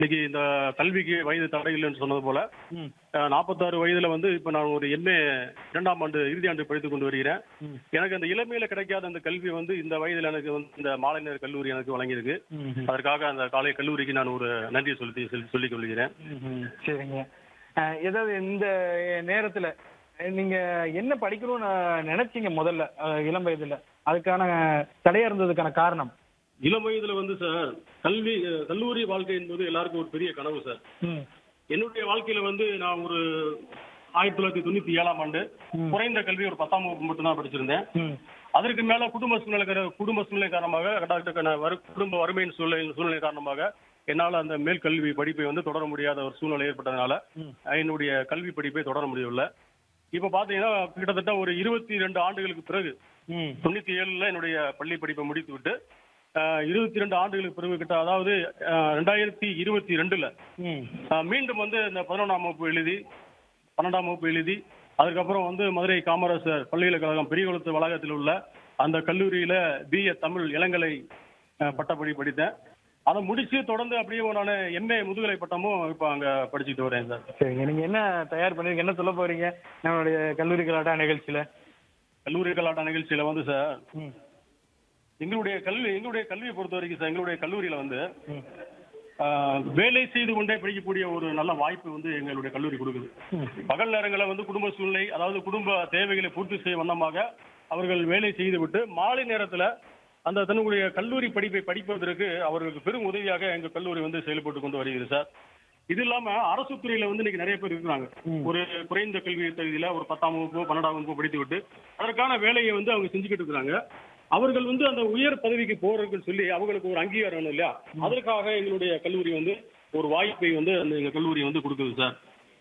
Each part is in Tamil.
இன்னைக்கு இந்த கல்விக்கு வயது தடை இல்லைன்னு சொன்னது போல நாற்பத்தாறு வயதுல வந்து இப்ப நான் ஒரு எம்ஏ இரண்டாம் ஆண்டு இறுதி ஆண்டு படித்துக் கொண்டு வருகிறேன் எனக்கு அந்த இளமையில கிடைக்காத அந்த கல்வி வந்து இந்த வயதுல எனக்கு வந்து இந்த மாலை நேர கல்லூரி எனக்கு வழங்கியிருக்கு அதற்காக அந்த காலை கல்லூரிக்கு நான் ஒரு நன்றி சொல்லி சொல்லி- சொல்லிக் கொள்கிறேன் ம்ஹும். சரிங்க அஹ், ஏதாவது இந்த நேரத்துல அஹ், நீங்க என்ன படிக்கணும்னு நினைச்சீங்க முதல்ல அஹ், இளம் வயதுல அதுக்கான தடையா இருந்ததுக்கான காரணம் இளம் வயதுல வந்து சார் கல்வி அஹ், கல்லூரி வாழ்க்கை என்பது எல்லாருக்கும் ஒரு பெரிய கனவு சார் ம். என்னுடைய வாழ்க்கையில வந்து நான் ஒரு ஆயிரத்தி தொள்ளாயிரத்தி தொண்ணூத்தி ஏழாம் ஆண்டு குறைந்த கல்வி ஒரு பத்தாம் வகுப்பு மட்டும் தான் படிச்சிருந்தேன் ம். அதற்கு மேல குடும்ப சூழ்நிலை கார- குடும்ப சூழ்நிலை காரணமாக டாக்டர் நான் வரு- குடும்ப வறுமையின் சூழ்நிலை சூழ்நிலை காரணமாக என்னால் அந்த மேல் கல்வி படிப்பை வந்து தொடர முடியாத ஒரு சூழ்நிலை ஏற்பட்டதுனால அஹ், என்னுடைய கல்வி படிப்பை தொடர முடியவில்லை இப்ப பாத்தீங்கன்னா கிட்டத்தட்ட ஒரு இருபத்தி ரெண்டு ஆண்டுகளுக்கு பிறகு ம். தொண்ணூத்தி ஏழுல என்னுடைய பள்ளி படிப்பை முடித்து விட்டு இருபத்தி ரெண்டு ஆண்டுகளுக்கு பிறகு கிட்ட அதாவது அஹ், ரெண்டாயிரத்தி இருபத்தி ரெண்டுல ம். அஹ், மீண்டும் வந்து இந்த பதினொன்றாம் வகுப்பு எழுதி பன்னெண்டாம் வகுப்பு எழுதி அதுக்கப்புறம் வந்து மதுரை காமராசர் பல்கலைக்கழகம் பெரியகுளத்து வளாகத்தில் உள்ள அந்த கல்லூரியில பிஏ தமிழ் இளங்கலை அஹ், பட்டப்படி படித்தேன் அதை முடிச்சு தொடர்ந்து அப்படியே நான் எம்ஏ முதுகலை பட்டமும் இப்போ அங்க படிச்சுட்டு வரேன் சார் சரிங்க நீங்க என்ன தயார் பண்ணிருக்க என்ன சொல்ல போறீங்க நம்மளுடைய கல்லூரி கலாட்டா நிகழ்ச்சியில கல்லூரி கலாட்ட நிகழ்ச்சியில வந்து சார் ம். எங்களுடைய கல்வி எங்களுடைய கல்வியை பொறுத்த வரைக்கும் சார் எங்களுடைய கல்லூரியில வந்து ம். ஆஹ், வேலை செய்து கொண்டே படிக்கக்கூடிய ஒரு நல்ல வாய்ப்பு வந்து எங்களுடைய கல்லூரி கொடுக்குது பகல் நேரங்களில் வந்து குடும்ப சூழ்நிலை அதாவது குடும்ப தேவைகளை பூர்த்தி செய்ய வண்ணமாக அவர்கள் வேலை செய்துவிட்டு மாலை நேரத்துல அந்த தன்னுடைய கல்லூரி படிப்பை படிப்பதற்கு அவர்களுக்கு பெரும் உதவியாக எங்க கல்லூரி வந்து செயல்பட்டு கொண்டு வருகிறது சார் இது இல்லாம அரசு துறையில வந்து இன்னைக்கு நிறைய பேர் இருக்கிறாங்க ஒரு குறைந்த கல்வி தகுதியில ஒரு பத்தாம் வகுப்பு பன்னெண்டாம் வகுப்பு படித்து விட்டு அதற்கான வேலையை வந்து அவங்க செஞ்சுக்கிட்டு இருக்கிறாங்க அவர்கள் வந்து அந்த உயர் பதவிக்கு போறதுன்னு சொல்லி அவங்களுக்கு ஒரு அங்கீகாரம் வேணும் இல்லையா அதற்காக எங்களுடைய கல்லூரி வந்து ஒரு வாய்ப்பை வந்து அந்த எங்க கல்லூரி வந்து கொடுக்குது சார்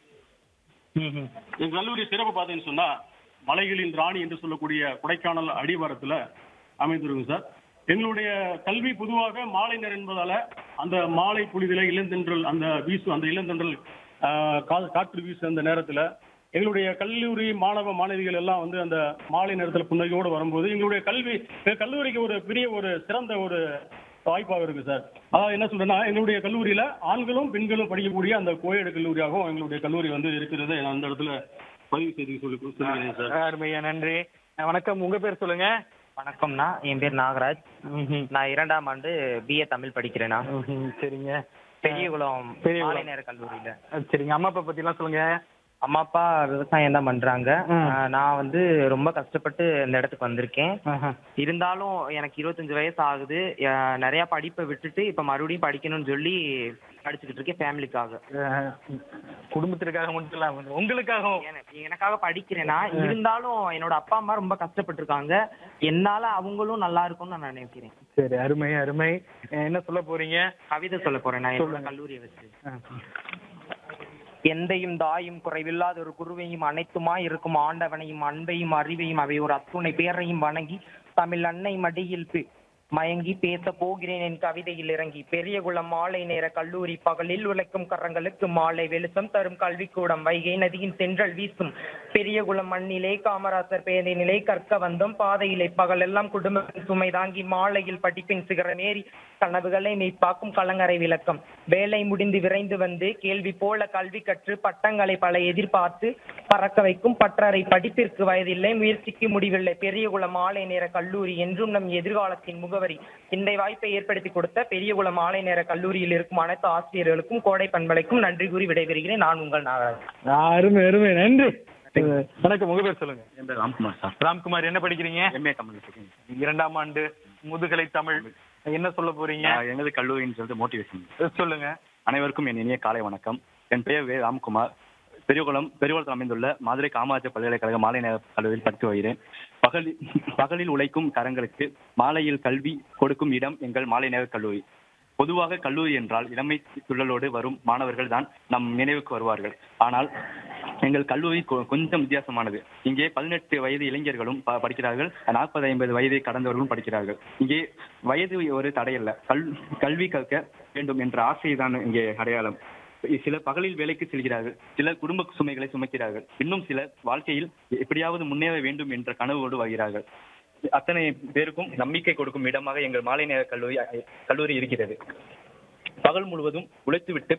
ம்ஹும். எங்க கல்லூரி சிறப்பு பார்த்தீங்கன்னு சொன்னா மலைகளின் ராணி என்று சொல்லக்கூடிய கொடைக்கானல் அடிவாரத்துல அமைந்திருக்கும் சார் எங்களுடைய கல்வி பொதுவாக மாலை நேரம் என்பதால அந்த மாலை பொழுதில இளந்தென்றல் அந்த வீசு அந்த இளந்தென்றல் ஆஹ், கா- காற்று வீசு அந்த நேரத்துல எங்களுடைய கல்லூரி மாணவ மாணவிகள் எல்லாம் வந்து அந்த மாலை நேரத்துல புன்னகையோடு வரும்போது எங்களுடைய கல்வி எங்க கல்லூரிக்கு ஒரு பெரிய ஒரு சிறந்த ஒரு வாய்ப்பாக இருக்கு சார் அதாவது என்ன சொல்றேன்னா எங்களுடைய கல்லூரியில ஆண்களும் பெண்களும் படிக்கக்கூடிய அந்த கோயடு கல்லூரியாகவும் எங்களுடைய கல்லூரி வந்து இருக்கிறது நான் அந்த இடத்துல பதிவு செய்து சொல்லி சொல்லுகிறேன் சார் அருமையா நன்றி அஹ், வணக்கம் உங்க பேர் சொல்லுங்க வணக்கம்ண்ணா என் பேர் நாகராஜ் ம்ஹும். நான் இரண்டாம் ஆண்டு பிஏ தமிழ் படிக்கிறேண்ணா ம்ஹும். சரிங்க பெரியகுளம் பெரியகுளம். மாலை நேர கல்லூரியில அஹ், சரிங்க அம்மா அப்பா பத்தி எல்லாம் சொல்லுங்க அம்மா அப்பா விவசாயம் தான் பண்றாங்க ம். ஆஹ் நான் வந்து ரொம்ப கஷ்டப்பட்டு இந்த இடத்துக்கு வந்திருக்கேன் ஆஹா. இருந்தாலும் எனக்கு இருபத்தஞ்சு வயசு ஆகுது ஆஹ் நிறைய படிப்பை விட்டுட்டு இப்ப மறுபடியும் படிக்கணும்னு சொல்லி படிச்சுக்கிட்டு இருக்கேன் ஃபேமிலிக்காக அஹ், குடும்பத்திற்காக மட்டும் இல்லாம உங்களுக்காகவும் எனக்கு- எனக்காக படிக்கிறேன்னா இருந்தாலும் என்னோட அப்பா அம்மா ரொம்ப கஷ்டப்பட்டிருக்காங்க என்னால அவங்களும் நல்லா இருக்கும்னு நான் நினைக்கிறேன் சரி அருமை அருமை அஹ், என்ன சொல்ல போறீங்க கவிதை சொல்ல போறேன் நான் என்னோட சொல்லுங்க. கல்லூரியை வச்சு அஹ், எந்தையும் தாயும் குறைவில்லாத ஒரு குருவையும் அனைத்துமாய் இருக்கும் ஆண்டவனையும் அன்பையும் அறிவையும் அவை ஒரு அத்துணை பேரையும் வணங்கி தமிழ் அன்னை மடியில் பி- மயங்கி பேச போகிறேன் என் கவிதையில் இறங்கி பெரியகுளம் மாலை நேர கல்லூரி பகலில் உழைக்கும் கரங்களுக்கு மாலை வெளிச்சம் தரும் கல்விக்கூடம் வைகை நதியின் தென்றல் வீசும் பெரியகுளம் மண்ணிலே காமராசர் பேதையினிலே கற்க வந்தோம் பாதையிலே பகலெல்லாம் குடும்பத்தின் சுமை தாங்கி மாலையில் படிப்பின் சிகரமேறி கனவுகளை மெய்ப்பாக்கும் கலங்கரை விளக்கம் வேலை முடிந்து விரைந்து வந்து கேள்வி போல கல்வி கற்று பட்டங்களை பல எதிர்பார்த்து பறக்க வைக்கும் பற்றரை படிப்பிற்கு வயதில்லை முயற்சிக்கு முடிவில்லை பெரியகுளம் மாலை நேர கல்லூரி என்றும் நம் எதிர்காலத்தின் முகவரி இந்த வாய்ப்பை ஏற்படுத்தி கொடுத்த பெரியகுளம் மாலை நேர கல்லூரியில் இருக்கும் அனைத்து ஆசிரியர்களுக்கும் கோடை பண்பலைக்கும் நன்றி கூறி விடைபெறுகிறேன் நான் உங்கள் நாகராஜ் அஹ், அருமை அருமை நன்றி அஹ், வணக்கம் உங்க பேர் சொல்லுங்க என் பேர் ராம்குமார் சார் ராம்குமார் என்ன படிக்கிறீங்க எம்ஏ தமிழ் செகண்ட் இரண்டாம் ஆண்டு முதுகலை தமிழ் என்ன சொல்ல போறீங்க எனது கல்லூரின்னு சொல்லிட்டு மோட்டிவேஷன் அஹ், சொல்லுங்க அனைவருக்கும் என் இனிய காலை வணக்கம் என் பெயர் வே ராம்குமார் பெரியகுளம் பெரியகுளத்தில் அமைந்துள்ள மதுரை காமராஜர் பல்கலைக்கழக மாலை நேர கல்லூரியில் படித்து வருகிறேன் பகலில் பகலில் உழைக்கும் கரங்களுக்கு மாலையில் கல்வி கொடுக்கும் இடம் எங்கள் மாலை நேர கல்லூரி பொதுவாக கல்லூரி என்றால் இளமை சுழலோடு வரும் மாணவர்கள் தான் நம் நினைவுக்கு வருவார்கள் ஆனால் எங்கள் கல்லூரி கொ- கொஞ்சம் வித்தியாசமானது இங்கே பதினெட்டு வயது இளைஞர்களும் ப- படிக்கிறார்கள் நாற்பது ஐம்பது வயதை கடந்தவர்களும் படிக்கிறார்கள் இங்கே வயது ஒரு தடையல்ல கல் கல்வி கற்க வேண்டும் என்ற ஆசை தான் இங்கே அடையாளம் சிலர் பகலில் வேலைக்கு செல்கிறார்கள் சிலர் குடும்ப சுமைகளை சுமக்கிறார்கள் இன்னும் சிலர் வாழ்க்கையில் எப்படியாவது முன்னேற வேண்டும் என்ற கனவோடு வருகிறார்கள் அத்தனை பேருக்கும் நம்பிக்கை கொடுக்கும் இடமாக எங்கள் மாலை நேர கல்லூரி கல்லூரி இருக்கிறது பகல் முழுவதும் உழைத்துவிட்டு